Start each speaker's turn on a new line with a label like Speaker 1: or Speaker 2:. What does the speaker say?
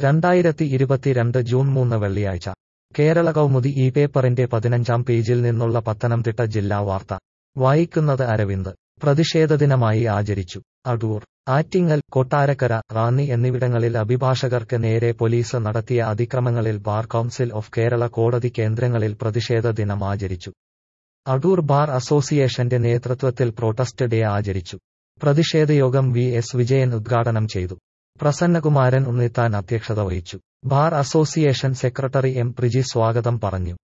Speaker 1: രണ്ടായിരത്തി ഇരുപത്തിരണ്ട് ജൂൺ മൂന്ന് വെള്ളിയാഴ്ച കേരള കൗമുദി ഈ പേപ്പറിന്റെ പതിനഞ്ചാം പേജിൽ നിന്നുള്ള പത്തനംതിട്ട ജില്ലാ വാർത്ത വായിക്കുന്നത് അരവിന്ദ് പ്രതിഷേധ ദിനമായി ആചരിച്ചു അടൂർ ആറ്റിങ്ങൽ കൊട്ടാരക്കര റാന്നി എന്നിവിടങ്ങളിൽ അഭിഭാഷകർക്ക് നേരെ പോലീസ് നടത്തിയ അതിക്രമങ്ങളിൽ ബാർ കൗൺസിൽ ഓഫ് കേരള കോടതി കേന്ദ്രങ്ങളിൽ പ്രതിഷേധ ദിനം ആചരിച്ചു അടൂർ ബാർ അസോസിയേഷന്റെ നേതൃത്വത്തിൽ പ്രൊട്ടസ്റ്റ് ഡേ ആചരിച്ചു പ്രതിഷേധയോഗം വി എസ് വിജയൻ ഉദ്ഘാടനം ചെയ്തു പ്രസന്നകുമാരൻ ഉണ്ണിത്താൻ അധ്യക്ഷത വഹിച്ചു Bar Association secretary M Priji സ്വാഗതം പറഞ്ഞു